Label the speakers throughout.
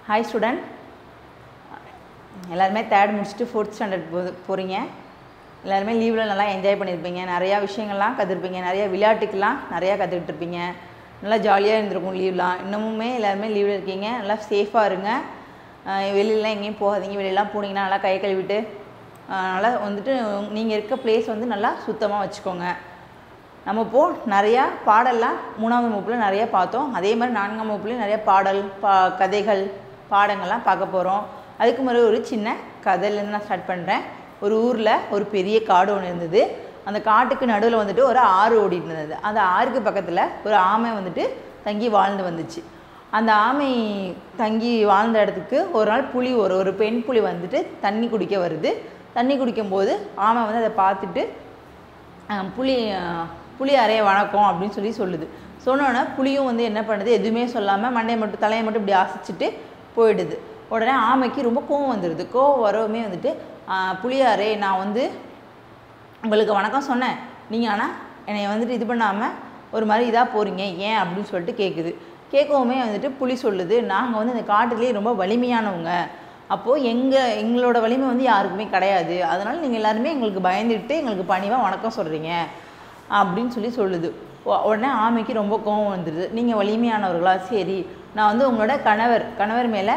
Speaker 1: hi student எல்லாருமே third முடிச்சுட்டு fourth standard போ போகிறீங்க எல்லாருமே லீவில் நல்லா என்ஜாய் பண்ணியிருப்பீங்க நிறையா விஷயங்கள்லாம் கற்றுருப்பீங்க நிறையா விளையாட்டுக்கெல்லாம் நிறையா கற்றுக்கிட்டு இருப்பீங்க நல்லா ஜாலியாக இருந்திருக்கும் லீவ்லாம் இன்னமுமே எல்லாருமே லீவில் இருக்கீங்க நல்லா சேஃபாக இருங்க அஹ் வெளியிலலாம் எங்கேயும் போகாதீங்க வெளியெல்லாம் போனீங்கன்னா நல்லா கை கழுவிட்டு அஹ் நல்லா வந்துட்டு நீங்கள் இருக்க பிளேஸ் வந்து நல்லா சுத்தமாக வச்சுக்கோங்க நம்ம இப்போ நிறையா பாடல்லாம் மூணாவது வகுப்பில் நிறைய பார்த்தோம் அதே மாதிரி நான்காம் வகுப்புலையும் நிறைய பாடல் பா கதைகள் பாடங்கள்லாம் பார்க்க போகிறோம் அதுக்கு முன்னாடி ஒரு சின்ன கதையிலேருந்து நான் ஸ்டார்ட் பண்ணுறேன் ஒரு ஊரில் ஒரு பெரிய காடு ஒன்று இருந்தது அந்த காட்டுக்கு நடுவில் வந்துட்டு ஒரு ஆறு ஓடிட்டு இருந்தது அந்த ஆறுக்கு பக்கத்தில் ஒரு ஆமை வந்துட்டு தங்கி வாழ்ந்து வந்துச்சு அந்த ஆமை தங்கி வாழ்ந்த இடத்துக்கு ஒரு நாள் புலி ஒரு ஒரு பெண் புலி வந்துட்டு தண்ணி குடிக்க வருது தண்ணி குடிக்கும்போது ஆமை வந்து அதை பார்த்துட்டு அஹ் புலி அஹ் புலி அறைய வணக்கம் அப்படின்னு சொல்லி சொல்லுது சொன்னோன்னே புலியும் வந்து என்ன பண்ணுது எதுவுமே சொல்லாமல் மண்டையை மட்டும் தலையை மட்டும் இப்படி அசைச்சிட்டு போயிடுது உடனே ஆமைக்கு ரொம்ப கோவம் வந்துடுது கோவம் வரவுமே வந்துட்டு அஹ் புலியாரே நான் வந்து உங்களுக்கு வணக்கம் சொன்னேன் நீங்கள் ஆனால் என்னை வந்துட்டு இது பண்ணாமல் ஒரு மாதிரி இதாக போகிறீங்க ஏன் அப்படின்னு சொல்லிட்டு கேட்குது கேட்கவுமே வந்துட்டு புலி சொல்லுது நாங்கள் வந்து இந்த காட்டுலேயே ரொம்ப வலிமையானவங்க அப்போது எங்கள் எங்களோட வலிமை வந்து யாருக்குமே கிடையாது அதனால் நீங்கள் எல்லாருமே எங்களுக்கு பயந்துட்டு எங்களுக்கு பணிவாக வணக்கம் சொல்கிறீங்க அப்படின்னு சொல்லி சொல்லுது உ- உடனே ஆமைக்கு ரொம்ப கோவம் வந்துடுது நீங்கள் வலிமையானவர்களா சரி நான் வந்து உங்களோட கணவர் கணவர் மேலே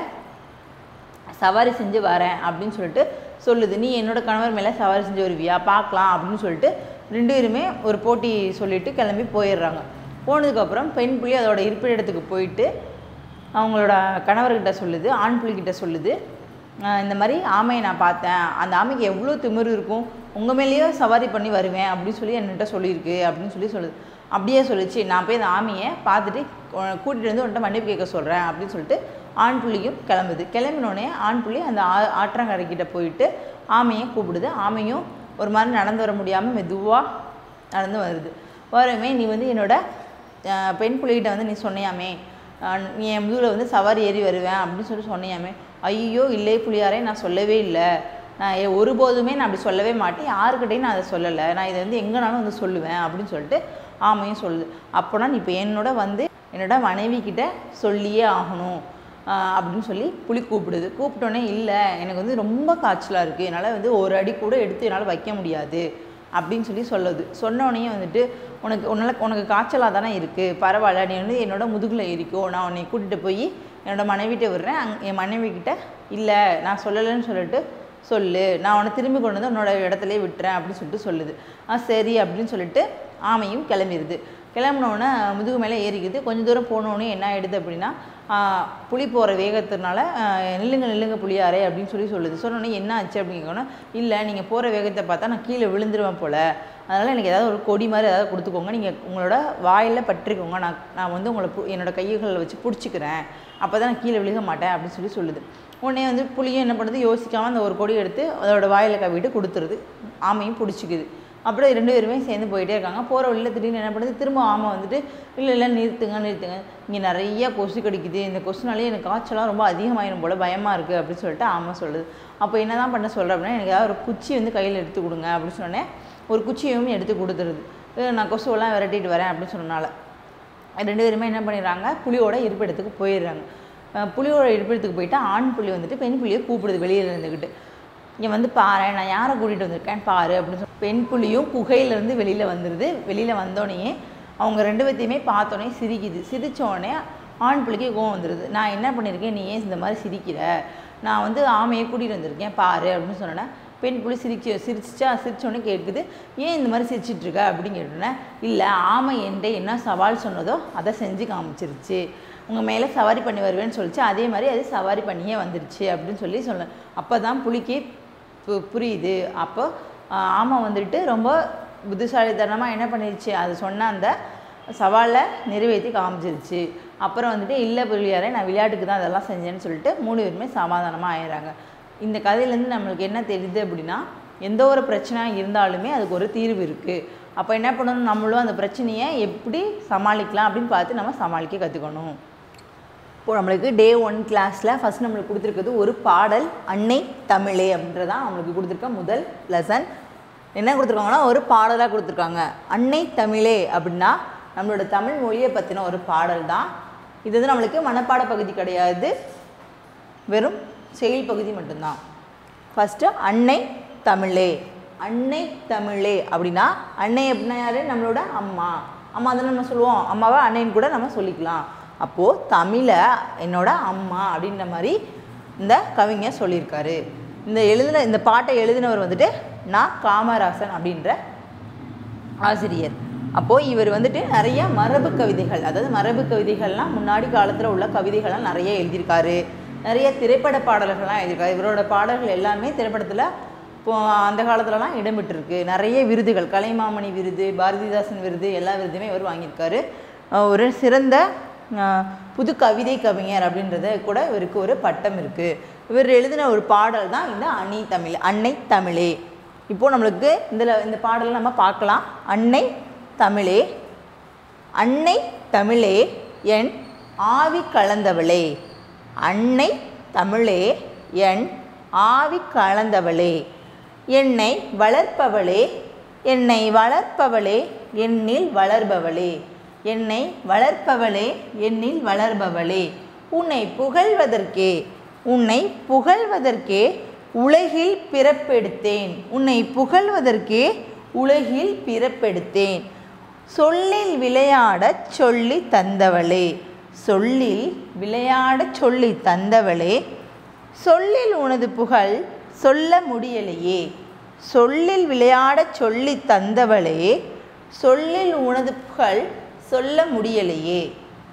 Speaker 1: சவாரி செஞ்சு வரேன் அப்படின்னு சொல்லிட்டு சொல்லுது நீ என்னோட கணவர் மேலே சவாரி செஞ்சு வருவியா பார்க்கலாம் அப்படின்னு சொல்லிட்டு ரெண்டு பேருமே ஒரு போட்டி சொல்லிட்டு கிளம்பி போயிடுறாங்க போனதுக்கப்புறம் பெண் புலி அதோட இருப்பிடத்துக்கு போயிட்டு அவங்களோட கணவர்கிட்ட சொல்லுது ஆண் புலிகிட்ட சொல்லுது "ஆஹ் இந்த மாதிரி ஆமையை நான் பார்த்தேன் அந்த ஆமைக்கு எவ்வளோ திமிரு இருக்கும் உங்கள் மேலேயே சவாரி பண்ணி வருவேன் அப்படின்னு சொல்லி என்கிட்ட சொல்லியிருக்கு அப்படின்னு சொல்லி சொல்லுது அப்படியே சொல்லிச்சு நான் போய் அந்த ஆமையை பார்த்துட்டு கூட்டிகிட்டு வந்து உன்கிட்ட மன்னிப்பு கேட்க சொல்கிறேன் அப்படின்னு சொல்லிட்டு ஆண் புலியும் கிளம்புது கிளம்பினோடனே ஆண் புலி அந்த ஆ ஆற்றங்கரைக்கிட்ட போயிட்டு ஆமையை கூப்பிடுது ஆமையும் ஒரு மாதிரி நடந்து வர முடியாமல் மெதுவாக நடந்து வருது வரவே நீ வந்து என்னோட அஹ், பெண் புலிகிட்ட வந்து நீ சொன்னியாமே அஹ், நீ என் முதுகில் வந்து சவாரி ஏறி வருவேன் அப்படின்னு சொல்லி சொன்னியாமே ஐயோ இல்லை புலியாரே நான் சொல்லவே இல்லை நான் எ- ஒருபோதுமே நான் அப்படி சொல்லவே மாட்டேன் யாருக்கிட்டையும் நான் அதை சொல்லலை நான் இதை வந்து எங்கேனாலும் வந்து சொல்லுவேன் அப்படின்னு சொல்லிட்டு ஆமையும் சொல்லுது அப்போனா நீ இப்போ என்னோட வந்து என்னோட மனைவி கிட்ட சொல்லியே ஆகணும் ஆஹ் அப்படின்னு சொல்லி புலி கூப்பிடுது கூப்பிட்டோன்னே இல்லை எனக்கு வந்து ரொம்ப காய்ச்சலாக இருக்குது என்னால் வந்து ஒரு அடி கூட எடுத்து என்னால் வைக்க முடியாது அப்படின்னு சொல்லி சொல்லுது சொன்னோடனே வந்துட்டு உனக்கு உன்னால் உனக்கு காய்ச்சலாக தானே இருக்குது பரவாயில்ல நீ வந்து என்னோட முதுகில் ஏறிக்கோ நான் உன்னை கூட்டிகிட்டு போய் என்னோட மனைவிட்ட விடுறேன் அங் என் மனைவி கிட்ட இல்லை நான் சொல்லலைன்னு சொல்லிட்டு சொல்லு நான் உன்னை திரும்பி கொண்டு வந்து உன்னோட இடத்துலயே விட்டுறேன் அப்படின்னு சொல்லிட்டு சொல்லுது ஆ சரி அப்படின்னு சொல்லிட்டு ஆமையும் கிளம்பிடுது கிளம்புனோடனே முதுகு மேலே ஏறிக்குது கொஞ்சம் தூரம் போனோடனே என்ன ஆயிடுது அப்படின்னா ஆ, புலி போகிற வேகத்தினால ஆ, நில்லுங்க நில்லுங்க புளியாரே அப்படின்னு சொல்லி சொல்லுது சொன்னோடனே என்ன ஆச்சு அப்படிங்கன்னா இல்லை நீங்கள் போகிற வேகத்தை பார்த்தா நான் கீழே விழுந்துருவேன் போல் அதனால் எனக்கு ஏதாவது ஒரு கொடி மாதிரி ஏதாவது கொடுத்துக்கோங்க நீங்கள் உங்களோட வாயில் பற்றிக்கோங்க நான் நான் வந்து உங்களை பு- என்னோட கைகளில் வச்சு பிடிச்சிக்கிறேன் அப்போ தான் நான் கீழே விழுக மாட்டேன் அப்படின்னு சொல்லி சொல்லுது உடனே வந்து புளியும் என்ன பண்ணுது யோசிக்காமல் அந்த ஒரு கொடி எடுத்து அதோட வாயில் கவிட்டு கொடுத்துருது ஆமையும் பிடிச்சிக்குது அப்புறம் ரெண்டு பேருமே சேர்ந்து போயிட்டே இருக்காங்க போகிற வழியில் திடீர்னு என்ன பண்ணுது திரும்ப ஆமை வந்துட்டு இல்லை இல்லை நிறுத்துங்க நிறுத்துங்க இங்கே நிறைய கொசு கடிக்குது இந்த கொசுனாலே எனக்கு காய்ச்சலாம் ரொம்ப அதிகமாயிரும் போல் பயமாக இருக்குது அப்படின்னு சொல்லிட்டு ஆமை சொல்லுது அப்போ என்ன தான் பண்ண சொல்கிறேன் அப்படின்னா எனக்கு ஏதாவது ஒரு குச்சி வந்து கையில் எடுத்து கொடுங்க அப்படின்னு சொன்னேன் ஒரு குச்சியும் எடுத்து கொடுத்துருது "ஏய், நான் கொசுவெல்லாம் விரட்டிட்டு வரேன் அப்படின்னு சொன்னனால ரெண்டு பேருமே என்ன பண்ணிடுறாங்க புலியோட இருப்பிடத்துக்கு போயிடுறாங்க அஹ் புலியோட இருப்பிடத்துக்கு போயிட்டு ஆண் புலி வந்துட்டு பெண் புலியை கூப்பிடுது வெளியில் இருந்துக்கிட்டு இங்கே வந்து பாரு நான் யாரை கூட்டிகிட்டு வந்திருக்கேன் பாரு அப்படின்னு சொல்லி பெண் புலியும் குகையிலேருந்து வெளியில் வந்துடுது வெளியில் வந்தோடனே அவங்க ரெண்டு பேர்த்தையுமே பார்த்தோன்னே சிரிக்குது சிரித்தோடனே ஆண் புலிக்கு கோவம் வந்துடுது நான் என்ன பண்ணியிருக்கேன் நீ ஏன் இந்த மாதிரி சிரிக்கிற நான் வந்து ஆமையை கூட்டிகிட்டு வந்திருக்கேன் பாரு அப்படின்னு சொன்னேன்னா பெண் புலி சிரிச்சு சிரிச்சிச்சா சிரிச்சோன்னே கேட்குது ஏன் இந்த மாதிரி சிரிச்சிட்டு இருக்க அப்படின்னு கேட்டோன்னே இல்லை ஆமை என்கிட்ட என்ன சவால் சொன்னதோ அதை செஞ்சு காமிச்சிருச்சு உங்கள் மேலே சவாரி பண்ணி வருவேன்னு சொல்லிச்சு அதே மாதிரி அது சவாரி பண்ணியே வந்துருச்சு அப்படின்னு சொல்லி சொன்னேன் அப்போ தான் புலிக்கு பு- புரியுது அப்போ ஆஹ், ஆமை வந்துட்டு ரொம்ப புத்திசாலித்தனமாக என்ன பண்ணிருச்சு அது சொன்ன அந்த சவாலை நிறைவேற்றி காமிச்சிருச்சு அப்புறம் வந்துட்டு இல்லை புள்ளியாரே நான் விளையாட்டுக்கு தான் அதெல்லாம் செஞ்சேன்னு சொல்லிட்டு மூணு பேருமே சமாதானமாக ஆயிடுறாங்க இந்த கதையிலேருந்து நம்மளுக்கு என்ன தெரியுது அப்படின்னா எந்த ஒரு பிரச்சனையாக இருந்தாலுமே அதுக்கு ஒரு தீர்வு இருக்குது அப்போ என்ன பண்ணணும் நம்மளும் அந்த பிரச்சனையை எப்படி சமாளிக்கலாம் அப்படின்னு பார்த்து நம்ம சமாளிக்க கற்றுக்கணும் இப்போ நம்மளுக்கு டே ஒன் கிளாஸில் ஃபஸ்ட் நம்மளுக்கு கொடுத்துருக்கிறது ஒரு பாடல் அன்னை தமிழே அப்படின்றதான் நம்மளுக்கு கொடுத்துருக்க முதல் லெசன் என்ன கொடுத்துருக்காங்கன்னா ஒரு பாடலாக கொடுத்துருக்காங்க அன்னை தமிழே அப்படின்னா நம்மளோட தமிழ் மொழியை பற்றின ஒரு பாடல் தான் இது வந்து நம்மளுக்கு மனப்பாட பகுதி கிடையாது வெறும் செயல் பகுதி மட்டும்தான் ஃபஸ்ட்டு அன்னை தமிழே அன்னை தமிழே அப்படின்னா அன்னை அப்படின்னா யார் நம்மளோட அம்மா அம்மா தானே நம்ம சொல்லுவோம் அம்மாவை அன்னைன்னு கூட நம்ம சொல்லிக்கலாம் அப்போது தமிழை என்னோட அம்மா அப்படின்ற மாதிரி இந்த கவிஞர் சொல்லியிருக்காரு இந்த எழுதின இந்த பாட்டை எழுதினவர் வந்துட்டு நான் காமராசன் அப்படின்ற ஆசிரியர் அப்போது இவர் வந்துட்டு நிறைய மரபு கவிதைகள் அதாவது மரபு கவிதைகள்லாம் முன்னாடி காலத்தில் உள்ள கவிதைகள்லாம் நிறைய எழுதியிருக்காரு நிறைய திரைப்பட பாடல்கள்லாம் எழுதியிருக்காரு இவரோட பாடல்கள் எல்லாமே திரைப்படத்தில் இப்போ அந்த காலத்துலலாம் இடம்பெற்றிருக்கு நிறைய விருதுகள் கலைமாமணி விருது பாரதிதாசன் விருது எல்லா விருதுமே இவர் வாங்கியிருக்காரு அஹ் ஒரு சிறந்த அஹ், புது கவிதை கவிஞர் அப்படின்றத கூட இவருக்கு ஒரு பட்டம் இருக்குது இவர் எழுதின ஒரு பாடல் தான் இந்த அணி தமிழ் அன்னை தமிழே இப்போது நம்மளுக்கு இதில் இந்த பாடலை நம்ம பார்க்கலாம் அன்னை தமிழே அன்னை தமிழே என் ஆவி கலந்தவளே அன்னை தமிழே என் ஆவி கலந்தவளே என்னை வளர்ப்பவளே என்னை வளர்ப்பவளே என்னில் வளர்பவளே என்னை வளர்ப்பவளே என்னில் வளர்பவளே உன்னை புகழ்வதற்கே உன்னை புகழ்வதற்கே உலகில் பிறப்பெடுத்தேன் உன்னை புகழ்வதற்கே உலகில் பிறப்பெடுத்தேன் சொல்லில் விளையாடச் சொல்லி தந்தவளே சொல்லில் விளையாடச் சொல்லி தந்தவளே சொல்லில் உனது புகழ் சொல்ல முடியலையே சொல்லில் விளையாடச் சொல்லி தந்தவளே சொல்லில் உனது புகழ் சொல்ல முடியலையே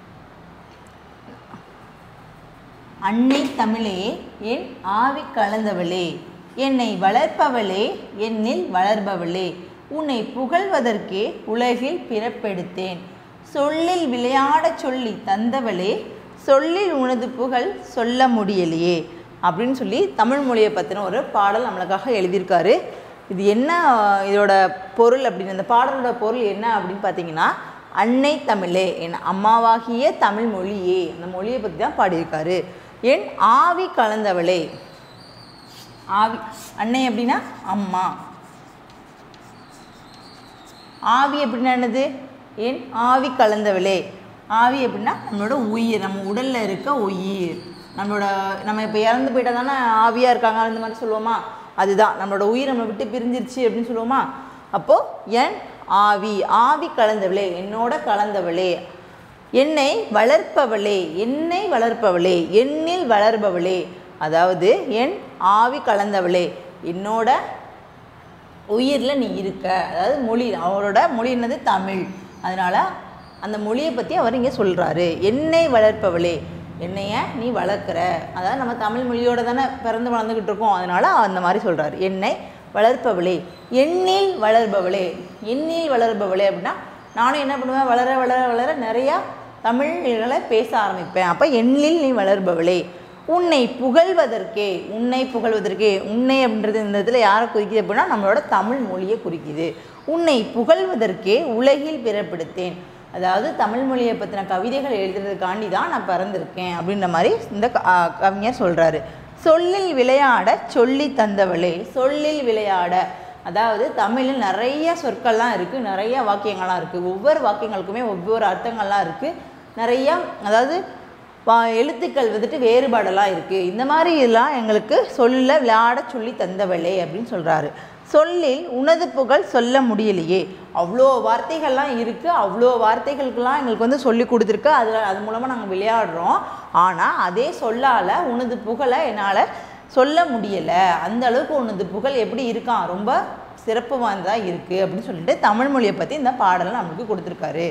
Speaker 1: அன்னை தமிழே என் ஆவி கலந்தவளே என்னை வளர்ப்பவளே என்னில் வளர்பவளே உன்னை புகழ்வதற்கே உலகில் பிறப்பெடுத்தேன் சொல்லில் விளையாடச் சொல்லி தந்தவளே சொல்லில் உனது புகழ் சொல்ல முடியலையே அப்படின்னு சொல்லி தமிழ் மொழியை பற்றின ஒரு பாடல் நம்மளுக்காக எழுதியிருக்காரு இது என்ன இதோட பொருள் அப்படின்னு அந்த பாடலோட பொருள் என்ன அப்படின்னு பார்த்தீங்கன்னா அன்னை தமிழே என் அம்மாவாகிய தமிழ் மொழியே அந்த மொழியை பற்றி தான் பாடியிருக்காரு என் ஆவி கலந்தவளே ஆவி அன்னை அப்படின்னா அம்மா ஆவி அப்படின்னா என்னது என் ஆவி கலந்தவளே ஆவி அப்படின்னா நம்மளோட உயிர் நம்ம உடலில் இருக்க உயிர் நம்மளோட நம்ம இப்போ இறந்து போயிட்டா தானே ஆவியாக இருக்காங்க அந்த மாதிரி சொல்லுவோமா அதுதான் நம்மளோட உயிர் நம்மளை விட்டு பிரிஞ்சிருச்சு அப்படின்னு சொல்லுவோமா அப்போது என் ஆவி ஆவி கலந்தவளே என்னோட கலந்தவளே என்னை வளர்ப்பவளே என்னை வளர்ப்பவளே என்னில் வளர்பவளே அதாவது என் ஆவி கலந்தவளே என்னோட உயிரில் நீ இருக்க அதாவது மொழி அவரோட மொழி என்னது தமிழ் அதனால் அந்த மொழியை பற்றி அவர் இங்கே சொல்கிறாரு என்னை வளர்ப்பவளே என்னைய நீ வளர்க்குற அதாவது நம்ம தமிழ் மொழியோட தானே பிறந்து வளர்ந்துக்கிட்டு இருக்கோம் அதனால் அந்த மாதிரி சொல்கிறாரு என்னை வளர்ப்பவளே எண்ணில் வளர்பவளே எண்ணில் வளர்பவளே அப்படின்னா நானும் என்ன பண்ணுவேன் வளர வளர வளர நிறையா தமிழ்களை பேச ஆரம்பிப்பேன் அப்போ எண்ணில் நீ வளர்பவளே உன்னை புகழ்வதற்கே உன்னை புகழ்வதற்கே உன்னை அப்படின்றது இந்த இடத்துல யாரை குறிக்குது அப்படின்னா நம்மளோட தமிழ் மொழியை குறிக்குது உன்னை புகழ்வதற்கே உலகில் பிறப்படுத்தேன் அதாவது தமிழ் மொழியை பற்றின கவிதைகள் எழுதுறதுக்காண்டி தான் நான் பிறந்திருக்கேன் அப்படின்ற மாதிரி இந்த க- ஆ, கவிஞர் சொல்கிறாரு சொல்லில் விளையாட சொல்லி தந்தவளே சொல்லில் விளையாட அதாவது தமிழில் நிறைய சொற்கள்லாம் இருக்குது நிறைய வாக்கியங்கள்லாம் இருக்குது ஒவ்வொரு வாக்கியங்களுக்குமே ஒவ்வொரு அர்த்தங்கள்லாம் இருக்குது நிறையா அதாவது வா எழுத்துக்கள் வந்துட்டு வேறுபாடெல்லாம் இருக்குது இந்த மாதிரி இதெல்லாம் எங்களுக்கு சொல்ல விளையாட சொல்லி தந்தவளே அப்படின்னு சொல்கிறாரு சொல்லில் உனது புகழ் சொல்ல முடியலையே அவ்வளோ வார்த்தைகள்லாம் இருக்குது அவ்வளோ வார்த்தைகளுக்கெல்லாம் எங்களுக்கு வந்து சொல்லி கொடுத்துருக்கு அதில் அது மூலமாக நாங்கள் விளையாடுறோம் ஆனால் அதே சொல்லால் உனது புகழை என்னால் சொல்ல முடியலை அந்த அளவுக்கு உனது புகழ் எப்படி இருக்கான் ரொம்ப சிறப்பு வாய்ந்ததாக இருக்குது அப்படின்னு சொல்லிட்டு தமிழ் மொழியை பற்றி இந்த பாடலை நமக்கு கொடுத்துருக்காரு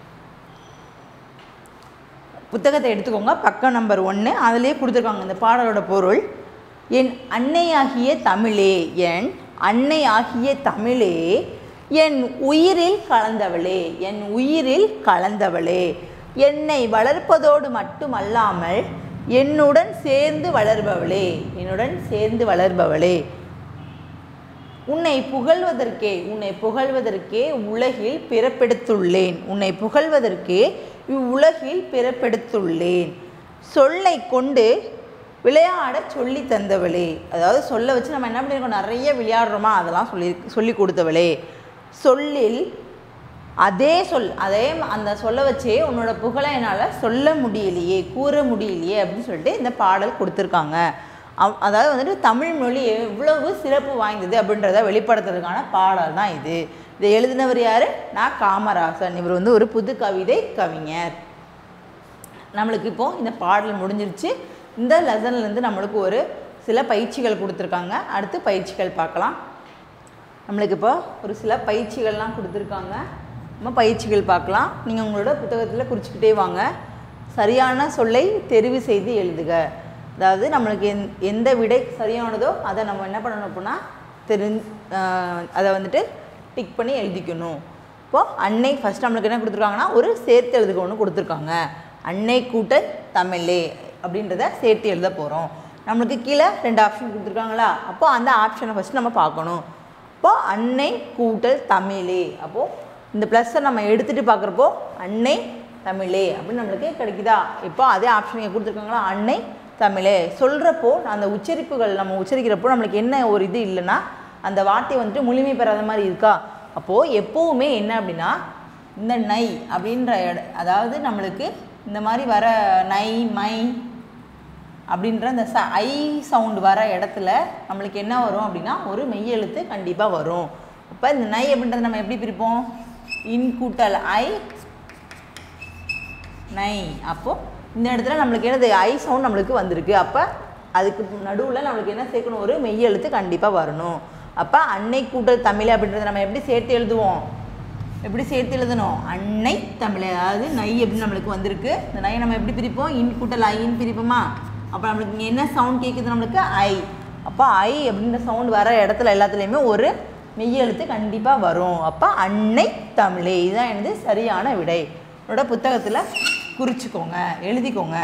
Speaker 1: புத்தகத்தை எடுத்துக்கோங்க பக்கம் நம்பர் ஒன்று அதிலே கொடுத்துருக்காங்க இந்த பாடலோட பொருள் என் அன்னையாகிய தமிழே என் அன்னை ஆகிய தமிழே என் உயிரில் கலந்தவளே என் உயிரில் கலந்தவளே என்னை வளர்ப்பதோடு மட்டுமல்லாமல் என்னுடன் சேர்ந்து வளர்பவளே என்னுடன் சேர்ந்து வளர்பவளே உன்னை புகழ்வதற்கே உன்னை புகழ்வதற்கே உலகில் பிறப்பெடுத்துள்ளேன் உன்னை புகழ்வதற்கே இவ்வுலகில் பிறப்பெடுத்துள்ளேன் சொல்லை கொண்டு விளையாட சொல்லி தந்தவளே அதாவது சொல்ல வச்சு நம்ம என்ன பண்ணியிருக்கோம் நிறைய விளையாடுறோமா அதெல்லாம் சொல்லி சொல்லி கொடுத்தவளே சொல்லில் அதே சொல் அதே ம- அந்த சொல்ல வச்சே உன்னோட புகழை என்னால் சொல்ல முடியலையே கூற முடியலையே அப்படின்னு சொல்லிட்டு இந்த பாடல் கொடுத்துருக்காங்க அவ்- அதாவது வந்துட்டு தமிழ் மொழி எவ்வளவு சிறப்பு வாய்ந்தது அப்படின்றத வெளிப்படுத்துறதுக்கான பாடல் தான் இது இதை எழுதினவர் யார் நான் காமராசன் இவர் வந்து ஒரு புது கவிதை கவிஞர் நம்மளுக்கு இப்போ இந்த பாடல் முடிஞ்சிருச்சு இந்த லெசன்லேருந்து நம்மளுக்கு ஒரு சில பயிற்சிகள் கொடுத்துருக்காங்க அடுத்து பயிற்சிகள் பார்க்கலாம் நம்மளுக்கு இப்போ ஒரு சில பயிற்சிகள்லாம் கொடுத்துருக்காங்க நம்ம பயிற்சிகள் பார்க்கலாம் நீங்கள் உங்களோட புத்தகத்தில் குறிச்சிக்கிட்டே வாங்க சரியான சொல்லை தெரிவு செய்து எழுதுக அதாவது நம்மளுக்கு எந் எந்த விடை சரியானதோ அதை நம்ம என்ன பண்ணணும் அப்படின்னா தெரிஞ் அதை வந்துட்டு டிக் பண்ணி எழுதிக்கணும் இப்போது அன்னை ஃபஸ்ட் நம்மளுக்கு என்ன கொடுத்துருக்காங்கன்னா ஒரு சேர்த்து எழுதுக ஒன்று கொடுத்துருக்காங்க அன்னை கூட்டல் தமிழே அப்படின்றத சேர்த்து எழுத போகிறோம் நம்மளுக்கு கீழே ரெண்டு ஆப்ஷன் கொடுத்துருக்காங்களா அப்போ அந்த ஆப்ஷனை ஃபஸ்ட் நம்ம பார்க்கணும் இப்போ அன்னை கூட்டல் தமிழே அப்போது இந்த ப்ளஸ்ஸை நம்ம எடுத்துகிட்டு பார்க்குறப்போ அன்னை தமிழே அப்படின்னு நம்மளுக்கு கிடைக்குதா இப்போ அதே ஆப்ஷன் இங்கே கொடுத்துருக்காங்களா அன்னை தமிழே சொல்கிறப்போ அந்த உச்சரிப்புகள் நம்ம உச்சரிக்கிறப்போ நம்மளுக்கு என்ன ஒரு இது இல்லைன்னா அந்த வார்த்தை வந்துட்டு முழுமை பெறாத மாதிரி இருக்கா அப்போது எப்போவுமே என்ன அப்படின்னா இந்த நை அப்படின்ற இட அதாவது நம்மளுக்கு இந்த மாதிரி வர நை மை அப்படின்ற அந்த ச ஐ சவுண்ட் வர இடத்துல நம்மளுக்கு என்ன வரும் அப்படின்னா ஒரு மெய் எழுத்து கண்டிப்பாக வரும் அப்போ இந்த நை அப்படின்றத நம்ம எப்படி பிரிப்போம் இன் கூட்டல் ஐ நை அப்போது இந்த இடத்துல நம்மளுக்கு என்னது ஐ சவுண்ட் நம்மளுக்கு வந்திருக்கு அப்போ அதுக்கு நடுவில் நம்மளுக்கு என்ன சேர்க்கணும் ஒரு மெய் எழுத்து கண்டிப்பாக வரணும் அப்போ அன்னை கூட்டல் தமிழ் அப்படின்றத நம்ம எப்படி சேர்த்து எழுதுவோம் எப்படி சேர்த்து எழுதணும் அன்னை தமிழ் அதாவது நை அப்படின்னு நம்மளுக்கு வந்திருக்கு இந்த நை நம்ம எப்படி பிரிப்போம் இன் கூட்டல் ஐன்னு பிரிப்போமா அப்போ நம்மளுக்கு இங்கே என்ன சவுண்ட் கேட்குது நம்மளுக்கு ஐ அப்போ ஐ அப்படின்ற சவுண்ட் வர இடத்துல எல்லாத்துலேயுமே ஒரு மெய் எழுத்து கண்டிப்பாக வரும் அப்போ அன்னை தமிழே இதுதான் எனது சரியான விடை என்னோட புத்தகத்தில் குறிச்சிக்கோங்க எழுதிக்கோங்க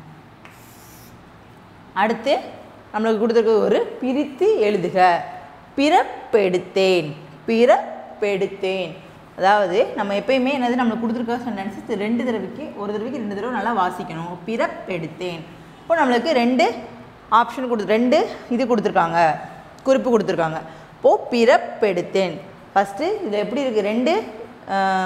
Speaker 1: அடுத்து நம்மளுக்கு கொடுத்துருக்க ஒரு பிரித்து எழுதுக பிறப்பெடுத்தேன் பிறப்பெடுத்தேன் அதாவது நம்ம எப்பயுமே என்னது நம்மளுக்கு கொடுத்துருக்க சென்டென்ஸ் ரெண்டு தடவைக்கு ஒரு தடவைக்கு ரெண்டு தடவை நல்லா வாசிக்கணும் பிறப்பெடுத்தேன் இப்போ நம்மளுக்கு ரெண்டு ஆப்ஷன் கொடுத்து ரெண்டு இது கொடுத்துருக்காங்க குறிப்பு கொடுத்துருக்காங்க இப்போது பிறப்பெடுத்தேன் ஃபஸ்ட்டு இதில் எப்படி இருக்குது ரெண்டு ஆஹ்,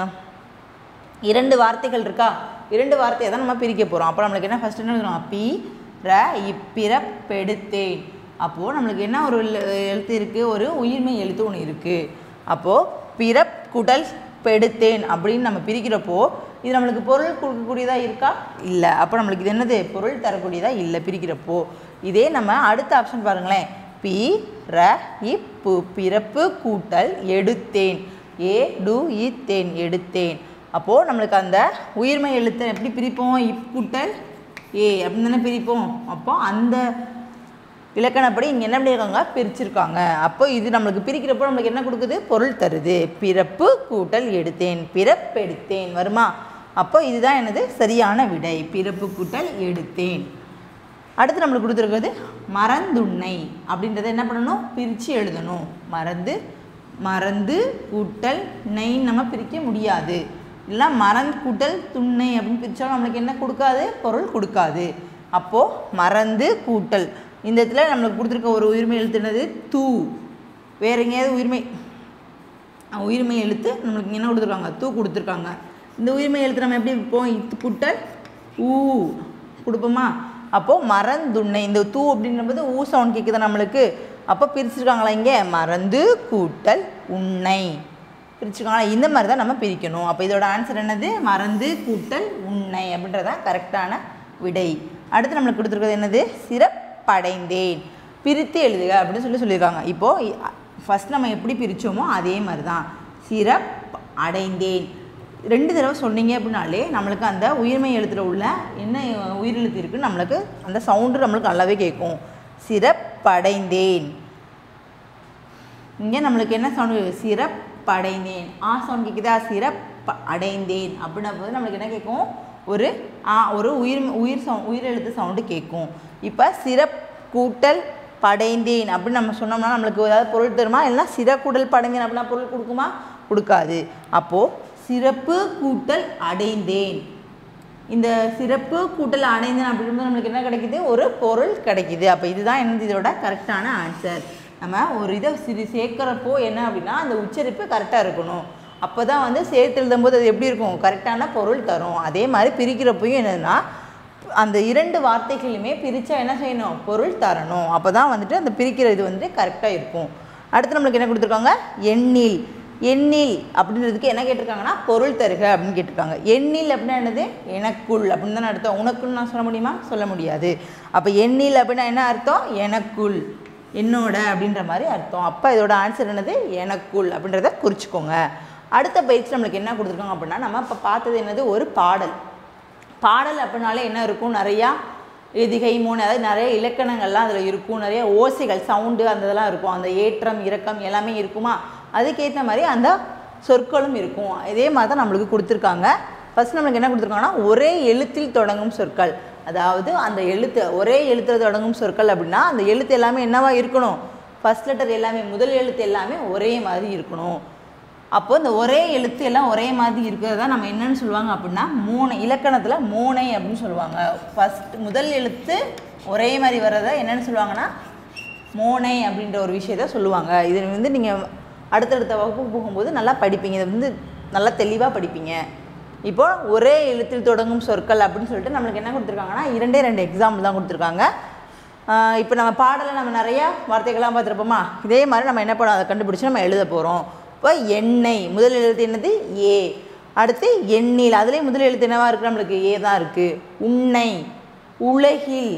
Speaker 1: இரண்டு வார்த்தைகள் இருக்கா இரண்டு வார்த்தையை தான் நம்ம பிரிக்க போகிறோம் அப்போ நம்மளுக்கு என்ன ஃபஸ்ட்டு என்ன எழுதணும் பி ர இப்பிறப்பெடுத்தேன் அப்போது நம்மளுக்கு என்ன ஒரு எழு- எழுத்து இருக்குது ஒரு உயிர்மை எழுத்து ஒன்று இருக்குது அப்போது பிறப் குடல் பெடுத்தேன் அப்படின்னு நம்ம பிரிக்கிறப்போ இது நம்மளுக்கு பொருள் கொடுக்கக்கூடியதாக இருக்கா இல்லை அப்போ நம்மளுக்கு இது என்னது பொருள் தரக்கூடியதாக இல்லை பிரிக்கிறப்போ இதே நம்ம அடுத்த ஆப்ஷன் பாருங்களேன் பி ர இப்பு பிறப்பு கூட்டல் எடுத்தேன் ஏ டு இத்தேன் எடுத்தேன் அப்போது நம்மளுக்கு அந்த உயிர்மை எழுத்தை எப்படி பிரிப்போம் இப் கூட்டல் ஏ அப்படின்னு தானே பிரிப்போம் அப்போ அந்த இலக்கணப்படி இங்கே என்ன பண்ணியிருக்காங்க பிரிச்சிருக்காங்க அப்போ இது நம்மளுக்கு பிரிக்கிறப்போ நம்மளுக்கு என்ன கொடுக்குது பொருள் தருது பிறப்பு கூட்டல் எடுத்தேன் பிறப்பெடுத்தேன் வருமா அப்போ இதுதான் எனது சரியான விடை பிறப்பு கூட்டல் எடுத்தேன் அடுத்து நம்மளுக்கு கொடுத்துருக்கிறது மறந்துண்ணை அப்படின்றத என்ன பண்ணணும் பிரித்து எழுதணும் மறந்து மறந்து கூட்டல் நெய் நம்ம பிரிக்க முடியாது இல்லை மறந்து கூட்டல் துண்ணை அப்படின்னு பிரித்தாலும் நம்மளுக்கு என்ன கொடுக்காது பொருள் கொடுக்காது அப்போது மறந்து கூட்டல் இந்த இடத்துல நம்மளுக்கு கொடுத்துருக்க ஒரு உயிர்மை எழுத்து என்னது தூ வேற எங்கேயாவது உயிர்மை அஹ் உயிர்மை எழுத்து நம்மளுக்கு இங்க என்ன கொடுத்துருக்காங்க தூ கொடுத்துருக்காங்க இந்த உயிர்மை எழுத்து நம்ம எப்படி வைப்போம் இத்து புட்டல் ஊ கொடுப்போமா அப்போது மறந்துண்ணை இந்த தூ அப்படின்றபோது ஊ சவுண்ட் கேட்குதா நம்மளுக்கு அப்போ பிரிச்சிருக்காங்களா இங்கே மறந்து கூட்டல் உன்னை பிரிச்சிருக்காங்களா இந்த மாதிரி தான் நம்ம பிரிக்கணும் அப்போ இதோட ஆன்சர் என்னது மறந்து கூட்டல் உன்னை அப்படின்றதான் கரெக்டான விடை அடுத்து நம்மளுக்கு கொடுத்துருக்கிறது என்னது சிறப்படைந்தேன் பிரித்து எழுதுக அப்படின்னு சொல்லி சொல்லியிருக்காங்க இப்போது ஃபஸ்ட் நம்ம எப்படி பிரித்தோமோ அதே மாதிரி தான் சிறப் அடைந்தேன் ரெண்டு தடவை சொன்னீங்க அப்படின்னாலே நம்மளுக்கு அந்த உயிர்மை எழுத்துல உள்ள என்ன உயிரெழுத்து இருக்குன்னு நம்மளுக்கு அந்த சவுண்டு நம்மளுக்கு நல்லாவே கேட்கும் சிறப்படைந்தேன் இங்கே நம்மளுக்கு என்ன சவுண்டு சிறப்படைந்தேன் ஆ சவுண்ட் கேட்குதா சிறப்பு அடைந்தேன் அப்படின்ன போது நம்மளுக்கு என்ன கேட்கும் ஒரு ஆ ஒரு உயிர் உயிர் சவு உயிரெழுத்து சவுண்டு கேட்கும் இப்போ சிறப் கூட்டல் படைந்தேன் அப்படின்னு நம்ம சொன்னோம்னா நம்மளுக்கு ஏதாவது பொருள் தருமா இல்லைனா சிறக்கூடல் படைந்தேன் அப்படின்னா பொருள் கொடுக்குமா கொடுக்காது அப்போது சிறப்பு கூட்டல் அடைந்தேன் இந்த சிறப்பு கூட்டல் அடைந்தேன் அப்படின்றது நம்மளுக்கு என்ன கிடைக்குது ஒரு பொருள் கிடைக்குது அப்போ இதுதான் என்னது இதோட கரெக்டான ஆன்சர் நம்ம ஒரு இதை சிறு சேர்க்குறப்போ என்ன அப்படின்னா அந்த உச்சரிப்பு கரெக்டாக இருக்கணும் அப்போ தான் வந்து சேர்த்து எழுதும்போது அது எப்படி இருக்கும் கரெக்டான பொருள் தரும் அதே மாதிரி பிரிக்கிறப்பையும் என்னதுன்னா அந்த இரண்டு வார்த்தைகளுமே பிரித்தா என்ன செய்யணும் பொருள் தரணும் அப்போ தான் வந்துட்டு அந்த பிரிக்கிற இது வந்துட்டு கரெக்டாக இருக்கும் அடுத்து நம்மளுக்கு என்ன கொடுத்துருக்காங்க எண்ணில் எண்ணில் அப்படின்றதுக்கு என்ன கேட்டிருக்காங்கன்னா பொருள் தருக அப்படின்னு கேட்டிருக்காங்க எண்ணில் அப்படின்னா என்னது எனக்குள் அப்படின்னு தானே அர்த்தம் உனக்குன்னு நான் சொல்ல முடியுமா சொல்ல முடியாது அப்போ எண்ணில் அப்படின்னா என்ன அர்த்தம் எனக்குள் என்னோட அப்படின்ற மாதிரி அர்த்தம் அப்போ இதோட ஆன்சர் என்னது எனக்குள் அப்படின்றத குறிச்சிக்கோங்க அடுத்த பயிற்சி நம்மளுக்கு என்ன கொடுத்துருக்காங்க அப்படின்னா நம்ம இப்போ பார்த்தது என்னது ஒரு பாடல் பாடல் அப்படின்னாலே என்ன இருக்கும் நிறையா எதிகை மூணு அதாவது நிறைய இலக்கணங்கள்லாம் அதில் இருக்கும் நிறைய ஓசைகள் சவுண்டு அந்த இதெல்லாம் இருக்கும் அந்த ஏற்றம் இறக்கம் எல்லாமே இருக்குமா அதுக்கேற்ற மாதிரி அந்த சொற்களும் இருக்கும் இதே மாதிரி தான் நம்மளுக்கு கொடுத்துருக்காங்க ஃபஸ்ட் நம்மளுக்கு என்ன கொடுத்துருக்காங்கன்னா ஒரே எழுத்தில் தொடங்கும் சொற்கள் அதாவது அந்த எழுத்து ஒரே எழுத்தில் தொடங்கும் சொற்கள் அப்படின்னா அந்த எழுத்து எல்லாமே என்னவா இருக்கணும் ஃபஸ்ட் லெட்டர் எல்லாமே முதல் எழுத்து எல்லாமே ஒரே மாதிரி இருக்கணும் அப்போ இந்த ஒரே எழுத்து எல்லாம் ஒரே மாதிரி இருக்கிறதா நம்ம என்னன்னு சொல்லுவாங்க அப்படின்னா மூணை இலக்கணத்தில் மூனை அப்படின்னு சொல்லுவாங்க ஃபஸ்ட் முதல் எழுத்து ஒரே மாதிரி வர்றதை என்னன்னு சொல்லுவாங்கன்னா மோனை அப்படின்ற ஒரு விஷயத்த சொல்லுவாங்க இது வந்து நீங்கள் அடுத்தடுத்த வகுப்புக்கு போகும்போது நல்லா படிப்பீங்க இதை வந்து நல்லா தெளிவாக படிப்பீங்க இப்போ ஒரே எழுத்தில் தொடங்கும் சொற்கள் அப்படின்னு சொல்லிட்டு நம்மளுக்கு என்ன கொடுத்துருக்காங்கன்னா இரண்டே ரெண்டு எக்ஸாம்பிள் தான் கொடுத்துருக்காங்க ஆஹ் இப்போ நம்ம பாடலை நம்ம நிறையா வார்த்தைகள்லாம் பார்த்துருப்போமா இதே மாதிரி நம்ம என்ன பண்ணோம் அதை கண்டுபிடிச்சி நம்ம எழுத போகிறோம் இப்போ எண்ணெய் முதல் எழுத்து என்னது ஏ அடுத்து எண்ணில் அதுலேயே முதல் எழுத்து என்னவா இருக்குது நம்மளுக்கு ஏ தான் இருக்குது உன்னை உலகில்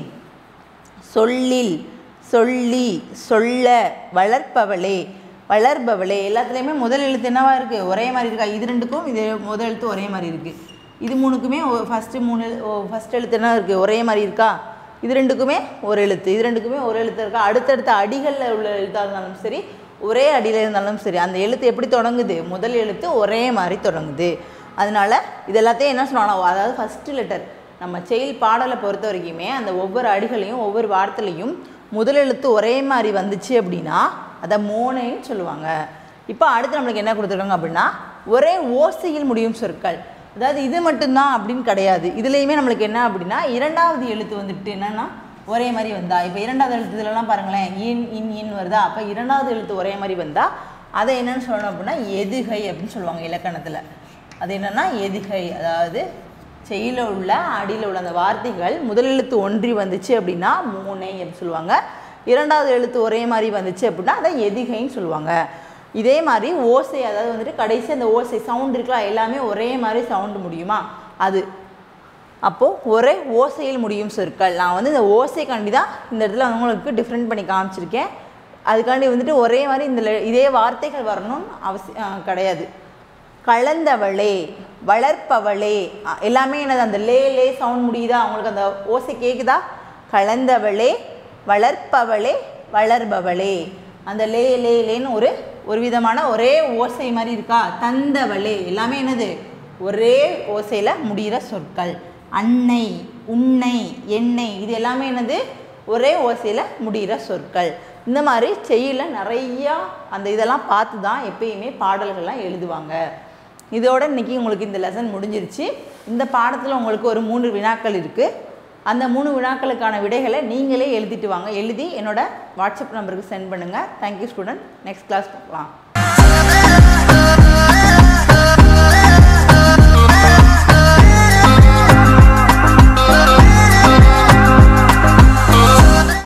Speaker 1: சொல்லில் சொல்லி சொல்ல வளர்ப்பவளே வளர்பவளே எல்லாத்துலேயுமே முதல் எழுத்து என்னவா இருக்குது ஒரே மாதிரி இருக்கா இது ரெண்டுக்கும் இது முதல் எழுத்து ஒரே மாதிரி இருக்குது இது மூணுக்குமே ஃபஸ்ட்டு மூணு ஃபஸ்ட் எழுத்து என்ன இருக்குது ஒரே மாதிரி இருக்கா இது ரெண்டுக்குமே ஒரு எழுத்து இது ரெண்டுக்குமே ஒரு எழுத்து இருக்கா அடுத்தடுத்த அடிகளில் உள்ள எழுத்தாக இருந்தாலும் சரி ஒரே அடியில் இருந்தாலும் சரி அந்த எழுத்து எப்படி தொடங்குது முதல் எழுத்து ஒரே மாதிரி தொடங்குது அதனால இது எல்லாத்தையும் என்ன சொல்லுவாங்க அதாவது ஃபஸ்ட்டு லெட்டர் நம்ம செயல் பாடலை பொறுத்த வரைக்குமே அந்த ஒவ்வொரு அடிகளையும் ஒவ்வொரு வார்த்தையிலையும் முதல் எழுத்து ஒரே மாதிரி வந்துச்சு அப்படின்னா அதை மோனைன்னு சொல்லுவாங்க இப்போ அடுத்து நம்மளுக்கு என்ன கொடுத்துருக்காங்க அப்படின்னா ஒரே ஓசையில் முடியும் சொற்கள் அதாவது இது மட்டும்தான் அப்படின்னு கிடையாது இதுலேயுமே நம்மளுக்கு என்ன அப்படின்னா இரண்டாவது எழுத்து வந்துட்டு என்னன்னா ஒரே மாதிரி வந்தா இப்போ இரண்டாவது எழுத்துலலாம் பாருங்களேன் இன் இன் இன் வருதா அப்போ இரண்டாவது எழுத்து ஒரே மாதிரி வந்தா அதை என்னன்னு சொல்லணும் அப்படின்னா எதுகை அப்படின்னு சொல்லுவாங்க இலக்கணத்தில் அது என்னன்னா எதுகை அதாவது செய்யில உள்ள அடியில் உள்ள அந்த வார்த்தைகள் முதல் எழுத்து ஒன்றி வந்துச்சு அப்படின்னா மூனை அப்படின்னு சொல்லுவாங்க இரண்டாவது எழுத்து ஒரே மாதிரி வந்துச்சு அப்படின்னா அதை எதிகைன்னு சொல்லுவாங்க இதே மாதிரி ஓசை அதாவது வந்துட்டு கடைசி அந்த ஓசை சவுண்ட் இருக்கலாம் எல்லாமே ஒரே மாதிரி சவுண்டு முடியுமா அது அப்போது ஒரே ஓசையில் முடியும் சொற்கள் நான் வந்து இந்த ஓசைக்காண்டி தான் இந்த இடத்துல உங்களுக்கு டிஃப்ரெண்ட் பண்ணி காமிச்சிருக்கேன் அதுக்காண்டி வந்துட்டு ஒரே மாதிரி இந்த le- இதே வார்த்தைகள் வரணும்னு அவசியம் கிடையாது கலந்தவளே வளர்ப்பவளே அ, எல்லாமே என்னது அந்த லே லே சவுண்ட் முடியுதா உங்களுக்கு அந்த ஓசை கேட்குதா கலந்தவளே வளர்ப்பவளே வளர்பவளே அந்த லே லே லேன்னு ஒரு ஒரு விதமான ஒரே ஓசை மாதிரி இருக்கா தந்தவளே எல்லாமே என்னது ஒரே ஓசையில் முடிகிற சொற்கள் அன்னை உன்னை எண்ணெய் இது எல்லாமே என்னது ஒரே ஓசையில் முடிகிற சொற்கள் இந்த மாதிரி செய்யல நிறையா அந்த இதெல்லாம் பார்த்து தான் எப்பயுமே பாடல்கள்லாம் எழுதுவாங்க இதோட இன்னைக்கு உங்களுக்கு இந்த லெசன் முடிஞ்சிருச்சு இந்த பாடத்தில் உங்களுக்கு ஒரு மூன்று வினாக்கள் இருக்குது அந்த மூணு வினாக்களுக்கான விடைகளை நீங்களே எழுதிட்டு வாங்க எழுதி என்னோட வாட்ஸ்அப் நம்பருக்கு சென்ட் பண்ணுங்கள் தேங்க்யூ ஸ்டூடெண்ட் நெக்ஸ்ட் கிளாஸ் பார்க்கலாம்